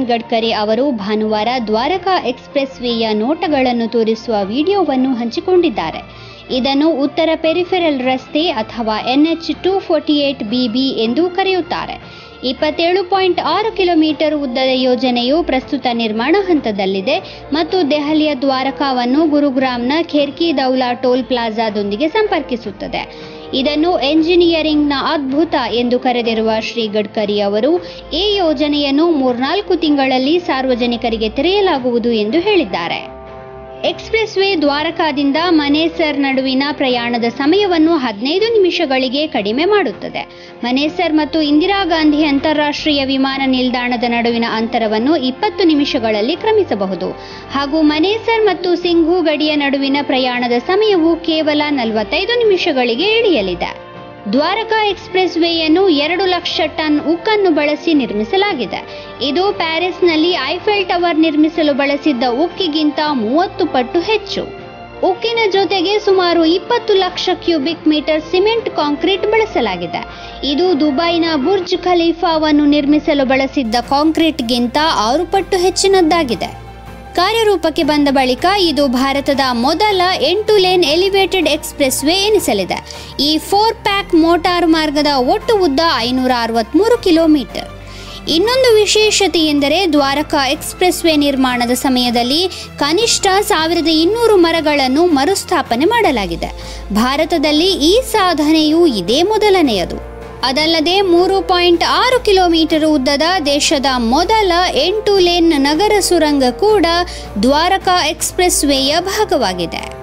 ಗಡ್ಕರಿ ಅವರು ಭಾನುವಾರ ದ್ವಾರಕಾ ಎಕ್ಸ್ಪ್ರೆಸ್ ವೇಯ ನೋಟಗಳನ್ನು ತೋರಿಸುವ ವಿಡಿಯೋವನ್ನು ಹಂಚಿಕೊಂಡಿದ್ದಾರೆ ಇದನ್ನು ಉತ್ತರ ಪೆರಿಫೆರಲ್ ರಸ್ತೆ ಅಥವಾ NH two forty eight BB ಎಂದು ಕರೆಯುತ್ತಾರೆ ಇಪ್ಪತ್ತೇಳು ಪಾಯಿಂಟ್ ಆರು ಕಿಲೋಮೀಟರ್ ಉದ್ದದ ಯೋಜನೆಯು ಪ್ರಸ್ತುತ ನಿರ್ಮಾಣ ಹಂತದಲ್ಲಿದೆ ಮತ್ತು ದೆಹಲಿಯ ದ್ವಾರಕಾವನ್ನು ಗುರುಗ್ರಾಮ್ನ ಖೇರ್ಕಿ ದೌಲಾ ಟೋಲ್ ಪ್ಲಾಜಾದೊಂದಿಗೆ ಸಂಪರ್ಕಿಸುತ್ತದೆ ಇದನ್ನು ಎಂಜಿನಿಯರಿಂಗ್ನ ಅದ್ಭುತ ಎಂದು ಕರೆದಿರುವ ಶ್ರೀ ಗಡ್ಕರಿ ಅವರು ಈ ಯೋಜನೆಯನ್ನು ಮೂರ್ನಾಲ್ಕು ತಿಂಗಳಲ್ಲಿ ಸಾರ್ವಜನಿಕರಿಗೆ ತೆರೆಯಲಾಗುವುದು ಎಂದು ಹೇಳಿದ್ದಾರೆ ಎಕ್ಸ್ಪ್ರೆಸ್ ವೇ ದ್ವಾರಕಾದಿಂದ ಮನೇಸರ್ ನಡುವಿನ ಪ್ರಯಾಣದ ಸಮಯವನ್ನು ಹದಿನೈದು ನಿಮಿಷಗಳಿಗೆ ಕಡಿಮೆ ಮಾಡುತ್ತದೆ ಮನೇಸರ್ ಮತ್ತು ಇಂದಿರಾ ಗಾಂಧಿ ಅಂತಾರಾಷ್ಟ್ರೀಯ ವಿಮಾನ ನಿಲ್ದಾಣದ ನಡುವಿನ ಅಂತರವನ್ನು ಇಪ್ಪತ್ತು ನಿಮಿಷಗಳಲ್ಲಿ ಕ್ರಮಿಸಬಹುದು ಹಾಗೂ ಮನೇಸರ್ ಮತ್ತು ಸಿಂಘು ಗಡಿಯ ನಡುವಿನ ಪ್ರಯಾಣದ ಸಮಯವು ಕೇವಲ ನಲವತ್ತೈದು ನಿಮಿಷಗಳಿಗೆ ಇಳಿಯಲಿದೆ ದ್ವಾರಕಾ ಎಕ್ಸ್ಪ್ರೆಸ್ ವೇಯನ್ನು ಎರಡು ಲಕ್ಷ ಟನ್ ಉಕ್ಕನ್ನು ಬಳಸಿ ನಿರ್ಮಿಸಲಾಗಿದೆ ಇದು ಪ್ಯಾರಿಸ್ನಲ್ಲಿ ಐಫೆಲ್ ಟವರ್ ನಿರ್ಮಿಸಲು ಬಳಸಿದ್ದ ಉಕ್ಕಿಗಿಂತ ಮೂವತ್ತು ಪಟ್ಟು ಹೆಚ್ಚು ಉಕ್ಕಿನ ಜೊತೆಗೆ ಸುಮಾರು ಇಪ್ಪತ್ತು lakh cubic metre cement concrete ಬಳಸಲಾಗಿದೆ ಇದು ದುಬೈನ ಬುರ್ಜ್ ಖಲೀಫಾವನ್ನು ನಿರ್ಮಿಸಲು ಬಳಸಿದ್ದ ಕಾಂಕ್ರೀಟ್ಗಿಂತ ಆರು ಪಟ್ಟು ಹೆಚ್ಚಿನದ್ದಾಗಿದೆ ಕಾರ್ಯರೂಪಕ್ಕೆ ಬಂದ ಬಳಿಕ ಇದು ಭಾರತದ ಮೊದಲ ಎಂಟು ಲೇನ್ ಎಲಿವೇಟೆಡ್ ಎಕ್ಸ್ಪ್ರೆಸ್ ವೇ ಎನಿಸಲಿದೆ ಈ ಫೋರ್ ಪ್ಯಾಕ್ ಮೋಟಾರ್ ಮಾರ್ಗದ ಒಟ್ಟು ಉದ್ದ ಐನೂರ ಅರವತ್ತ್ಮೂರು ಕಿಲೋಮೀಟರ್ ಇನ್ನೊಂದು ವಿಶೇಷತೆ ಎಂದರೆ ದ್ವಾರಕಾ ಎಕ್ಸ್ಪ್ರೆಸ್ ವೇ ನಿರ್ಮಾಣದ ಸಮಯದಲ್ಲಿ ಕನಿಷ್ಠ ಸಾವಿರದ ಇನ್ನೂರು ಮರಗಳನ್ನು ಮರುಸ್ಥಾಪನೆ ಮಾಡಲಾಗಿದೆ ಭಾರತದಲ್ಲಿ ಈ ಸಾಧನೆಯು ಇದೇ ಮೊದಲನೆಯದು ಅದಲ್ಲದೆ ಮೂರು ಪಾಯಿಂಟ್ ಆರು ಕಿಲೋಮೀಟರ್ ಉದ್ದದ ದೇಶದ ಮೊದಲ ಎಂಟು ಲೇನ್ ನಗರ ಸುರಂಗ ಕೂಡ ದ್ವಾರಕಾ ಎಕ್ಸ್ಪ್ರೆಸ್ ವೇಯ ಭಾಗವಾಗಿದೆ